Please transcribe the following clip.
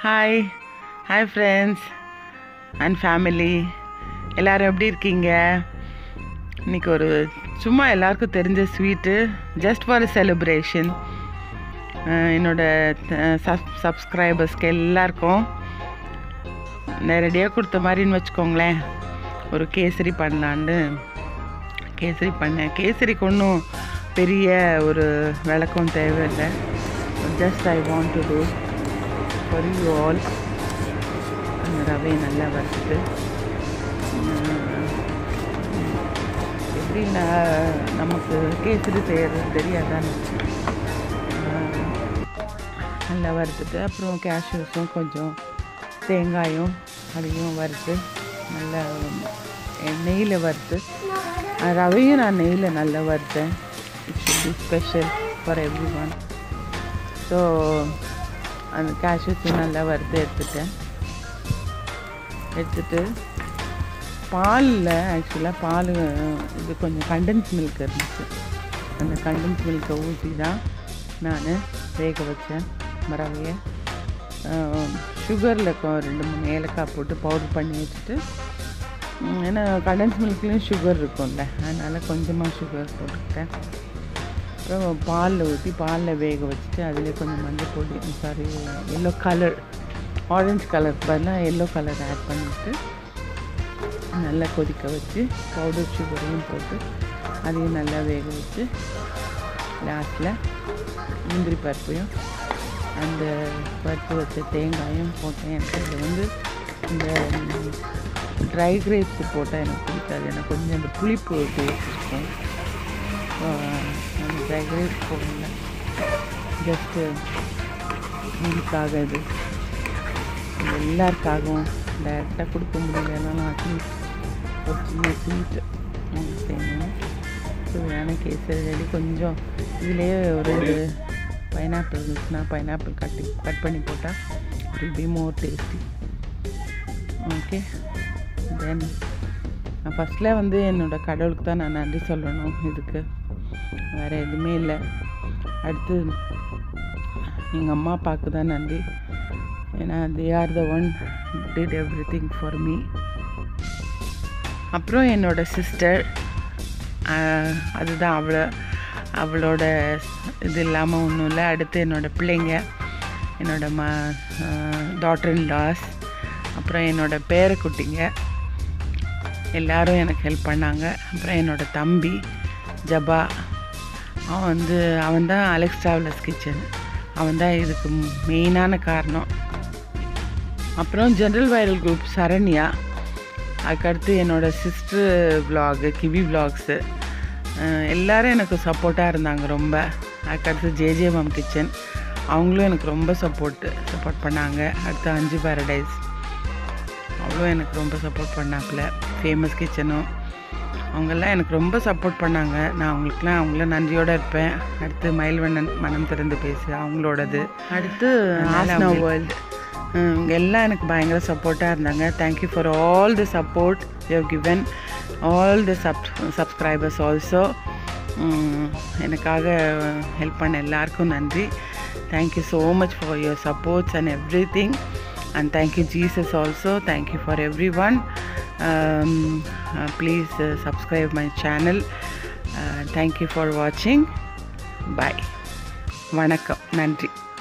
hi hi friends and family எல்லோரும் எப்படி இருக்கீங்க இன்னைக்கு ஒரு சும்மா எல்லாருக்கும் தெரிஞ்ச ஸ்வீட்டு ஜஸ்ட் ஃபார் செலிப்ரேஷன் என்னோட சப் சப்ஸ்கிரைபர்ஸ்க்கு எல்லாருக்கும் நேரடியாக கொடுத்த மாதிரின்னு வச்சுக்கோங்களேன் ஒரு கேசரி பண்ணலான்னு கேசரி பண்ணேன் கேசரிக்கு ஒன்றும் பெரிய ஒரு விளக்கம் தேவையில்லை just I want to do for you all அந்த ரவையை நல்லா வறுத்து எப்படி நான் நமக்கு கேசரி செய்கிறது தெரியாதான்னு நல்லா வறுத்துட்டு அப்புறம் கேஷ்யூஸும் கொஞ்சம் தேங்காயும் அதையும் வறுத்து நல்லா நெய்யில் வறுத்து ரவையும் நான் நெய்யில் நல்லா வறுத்தேன் it should be special for everyone so அந்த கேஷ்யூஸும் நல்லா வறுத்து எடுத்துட்டேன் எடுத்துட்டு பாலில் ஆக்சுவலாக பால் இது கொஞ்சம் கண்டென்ஸ் மில்க் இருந்துச்சு அந்த கண்டென்ஸ் மில்கை ஊற்றி தான் நான் வேக வச்சேன் ரவையை சுகரில் ரெண்டு மூணு ஏலக்காய் போட்டு பவுடர் பண்ணி வச்சுட்டு ஏன்னா கண்டென்ஸ் மில்க்லேயும் சுகர் இருக்கும்ல அதனால் கொஞ்சமாக சுகர் போட்டுக்கிட்டேன் அப்புறம் பாலில் ஊற்றி பாலில் வேக வச்சுட்டு அதில் கொஞ்சம் மஞ்சள் பொடி sorry yellow colour orange colour பதிலாக எல்லோ கலர் ஆட் பண்ணிவிட்டு நல்லா கொதிக்க வச்சு பவுடர் சுகரையும் போட்டு அதையும் நல்லா வேக வச்சு லாஸ்ட்டில் முந்திரி பருப்பையும் அந்த பருப்பு வச்ச தேங்காயும் போட்டேன் எனக்கு இதில் வந்து இந்த ட்ரை கிரேப்ஸ் போட்டால் எனக்கு பிடிக்காது எனக்கு கொஞ்சம் அந்த புளிப்பு டேஸ்ட் இருக்கும் அந்த ட்ரை கிரேப்ஸ் போடல ஜஸ்ட்டு இதுக்காக இது எல்லாருக்காகவும் டேரெக்டாக கொடுக்க முடியலனாலும் அட்லீஸ்ட் ஒரு சின்ன ஸ்வீட்டு செய்யணும் சுவையான கேசரி ரெடி கொஞ்சம் இதுலேயே ஒரு ரெண்டு பைனாப்பிள் இருந்துச்சுன்னா பைனாப்பிள் கட்டி கட் பண்ணி போட்டால் it be more tasty okay then நான் ஃபஸ்ட்டில் வந்து என்னோடய கடவுளுக்கு தான் நான் நன்றி சொல்லணும் இதுக்கு வேறு எதுவுமே இல்லை அடுத்து எங்கள் அம்மா அப்பாவுக்கு தான் நன்றி ஏன்னா they are the one did everything for me அப்புறம் என்னோடய சிஸ்டர் அதுதான் அவளை அவளோட இது இல்லாமல் ஒன்றும் இல்லை அடுத்து என்னோடய பிள்ளைங்க என்னோட ம டாட்டர் இன் லாஸ் அப்புறம் என்னோடய பேரக்குட்டிங்க எல்லோரும் எனக்கு ஹெல்ப் பண்ணாங்க அப்புறம் என்னோடய தம்பி ஜபா அவன் வந்து அவன் தான் அலெக்ஸ் ட்ராவலர்ஸ் கிச்சன் அவன் தான் இதுக்கு மெயினான காரணம் அப்புறம் ஜென்ரல் வைரல் குரூப் சரண்யா அதுக்கடுத்து என்னோடய சிஸ்டர் விலாகு கிவி விலாக்ஸு எல்லோரும் எனக்கு சப்போர்ட்டாக இருந்தாங்க ரொம்ப அதுக்கடுத்து ஜேஜே மம் கிச்சன் அவங்களும் எனக்கு ரொம்ப சப்போர்ட்டு சப்போர்ட் பண்ணாங்க அடுத்து அஞ்சு பேரடைஸ் அவ்வளோ எனக்கு ரொம்ப சப்போர்ட் பண்ணாப்புல ஃபேமஸ் கிச்சனும் அவங்கெல்லாம் எனக்கு ரொம்ப சப்போர்ட் பண்ணாங்க நான் அவங்களுக்குலாம் அவங்கள நன்றியோடு இருப்பேன் அடுத்து மயில்வண்ணன் மனம் திறந்து பேசு அவங்களோடது அடுத்து ஆஸ்னா வேர்ல்டு இவங்க எல்லாம் எனக்கு பயங்கர சப்போர்ட்டாக இருந்தாங்க thank you for all the support you have given all the sub subscribers also எனக்காக ஹெல்ப் பண்ண எல்லாருக்கும் நன்றி thank you so much for your supports and everything and thank you jesus also thank you for everyone um, uh, please uh, subscribe my channel uh, thank you for watching bye வணக்கம் நன்றி